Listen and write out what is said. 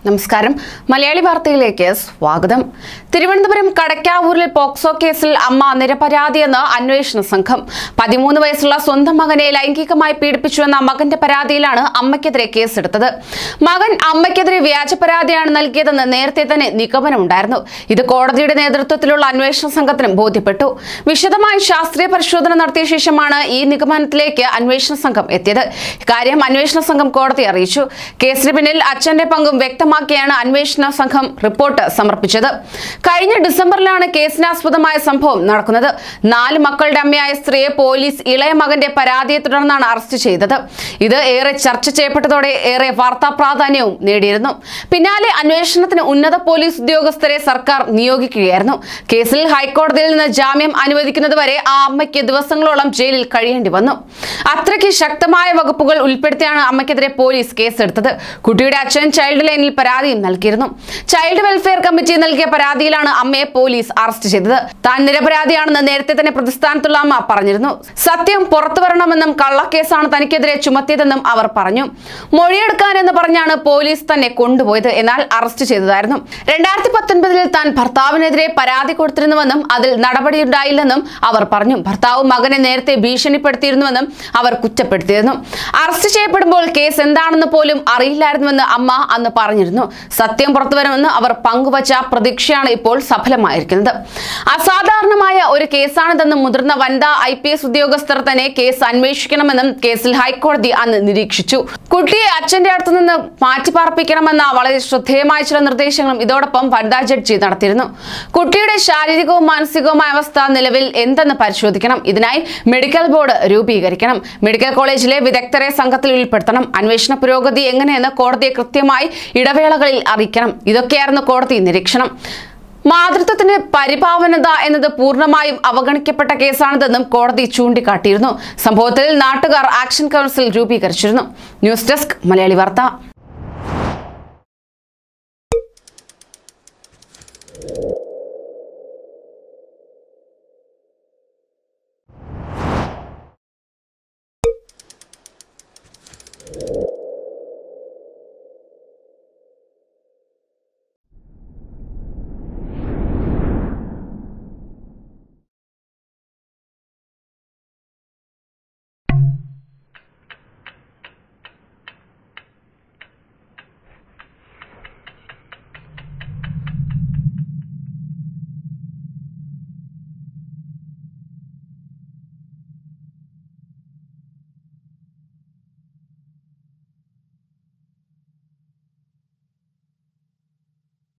നമസ്കാരം മലയാളി വാർത്തയിലേക്ക് സ്വാഗതം തിരുവനന്തപുരം കടക്കാവൂരിൽ പോക്സോ കേസിൽ അമ്മ നിരപരാധിയെന്ന് അന്വേഷണ സംഘം പതിമൂന്ന് വയസ്സുള്ള സ്വന്തം മകനെ ലൈംഗികമായി പീഡിപ്പിച്ചുവെന്ന മകന്റെ പരാതിയിലാണ് അമ്മയ്ക്കെതിരെ കേസെടുത്തത് മകൻ അമ്മയ്ക്കെതിരെ വ്യാജ പരാതിയാണ് നൽകിയതെന്ന് നേരത്തെ തന്നെ നിഗമനമുണ്ടായിരുന്നു ഇത് കോടതിയുടെ നേതൃത്വത്തിലുള്ള അന്വേഷണ സംഘത്തിനും ബോധ്യപ്പെട്ടു വിശദമായി ശാസ്ത്രീയ പരിശോധന നടത്തിയ ശേഷമാണ് ഈ നിഗമനത്തിലേക്ക് അന്വേഷണ സംഘം എത്തിയത് ഇക്കാര്യം അന്വേഷണ സംഘം കോടതിയെ അറിയിച്ചു കേസിന് പിന്നിൽ അച്ഛന്റെ പങ്കും വ്യക്തമാക്കിയാണ് അന്വേഷണ സംഘം റിപ്പോർട്ട് സമർപ്പിച്ചത് കഴിഞ്ഞ ഡിസംബറിലാണ് കേസിനാസ്പദമായ സംഭവം നടക്കുന്നത് നാല് മക്കളുടെ അമ്മയായ സ്ത്രീയെ പോലീസ് ഇളയ മകന്റെ പരാതിയെ തുടർന്നാണ് അറസ്റ്റ് ചെയ്തത് ഇത് ഏറെ ചർച്ച ചെയ്യപ്പെട്ടതോടെ ഏറെ വാർത്താ പ്രാധാന്യവും നേടിയിരുന്നു പിന്നാലെ അന്വേഷണത്തിന് ഉന്നത പോലീസ് ഉദ്യോഗസ്ഥരെ സർക്കാർ നിയോഗിക്കുകയായിരുന്നു കേസിൽ ഹൈക്കോടതിയിൽ നിന്ന് ജാമ്യം അനുവദിക്കുന്നതുവരെ ആ അമ്മയ്ക്ക് ദിവസങ്ങളോളം ജയിലിൽ കഴിയേണ്ടി വന്നു അത്രയ്ക്ക് ശക്തമായ വകുപ്പുകൾ ഉൾപ്പെടുത്തിയാണ് അമ്മയ്ക്കെതിരെ പോലീസ് കേസെടുത്തത് കുട്ടിയുടെ അച്ഛൻ ചൈൽഡ് ലൈനിൽ പരാതിയും നൽകിയിരുന്നു ചൈൽഡ് വെൽഫെയർ കമ്മിറ്റി നൽകിയ പരാതിയിലാണ് അമ്മയെ പോലീസ് അറസ്റ്റ് ചെയ്തത് താൻ നിരപരാധിയാണെന്ന് നേരത്തെ തന്നെ പ്രതിസ്ഥാനത്തുള്ള അമ്മ പറഞ്ഞിരുന്നു സത്യം പുറത്തു വരണമെന്നും കള്ളക്കേസാണ് തനിക്കെതിരെ ചുമത്തിയതെന്നും അവർ പറഞ്ഞു മൊഴിയെടുക്കാൻ എന്ന് പറഞ്ഞാണ് പോലീസ് തന്നെ കൊണ്ടുപോയത് എന്നാൽ അറസ്റ്റ് ചെയ്തതായിരുന്നു രണ്ടായിരത്തി പത്തൊൻപതിൽ താൻ ഭർത്താവിനെതിരെ പരാതി കൊടുത്തിരുന്നുവെന്നും അതിൽ നടപടിയുണ്ടായില്ലെന്നും അവർ പറഞ്ഞു ഭർത്താവ് മകനെ നേരത്തെ ഭീഷണിപ്പെടുത്തിയിരുന്നുവെന്നും അവർ കുറ്റപ്പെടുത്തിയിരുന്നു അറസ്റ്റ് ചെയ്യപ്പെടുമ്പോൾ കേസ് എന്താണെന്ന് പോലും അറിയില്ലായിരുന്നുവെന്ന് അമ്മ അന്ന് പറഞ്ഞിരുന്നു സത്യം പുറത്തുവരുമെന്ന് അവർ പങ്കുവച്ച പ്രതീക്ഷയാണ് ഇപ്പോൾ സഫലമായിരിക്കുന്നത് അസാധാരണമായ ഒരു കേസാണിതെന്ന് മുതിർന്ന വനിതാ ഐ പി എസ് ഉദ്യോഗസ്ഥർ തന്നെ കേസ് അന്വേഷിക്കണമെന്നും കേസിൽ ഹൈക്കോടതി അന്ന് നിരീക്ഷിച്ചു കുട്ടിയെ അച്ഛന്റെ അടുത്ത് നിന്ന് മാറ്റിപ്പാർപ്പിക്കണമെന്ന വളരെ ശ്രദ്ധേയമായ ചില നിർദ്ദേശങ്ങളും ഇതോടൊപ്പം വനിതാ ജഡ്ജി നടത്തിയിരുന്നു കുട്ടിയുടെ ശാരീരികവും മാനസികവുമായ അവസ്ഥ നിലവിൽ എന്തെന്ന് പരിശോധിക്കണം ഇതിനായി മെഡിക്കൽ ബോർഡ് രൂപീകരിക്കണം മെഡിക്കൽ കോളേജിലെ വിദഗ്ധരെ സംഘത്തിൽ ഉൾപ്പെടുത്തണം അന്വേഷണ പുരോഗതി എങ്ങനെയെന്ന് കോടതിയെ കൃത്യമായി ഇടവേളകളിൽ അറിയിക്കണം ഇതൊക്കെയായിരുന്നു കോടതി നിരീക്ഷണം മാതൃത്വത്തിന് പരിപാവനത എന്നത് പൂർണ്ണമായും അവഗണിക്കപ്പെട്ട കേസാണിതെന്നും കോടതി ചൂണ്ടിക്കാട്ടിയിരുന്നു സംഭവത്തിൽ നാട്ടുകാർ ആക്ഷൻ കൗൺസിൽ രൂപീകരിച്ചിരുന്നു ന്യൂസ് ഡെസ്ക് മലയാളി വാർത്ത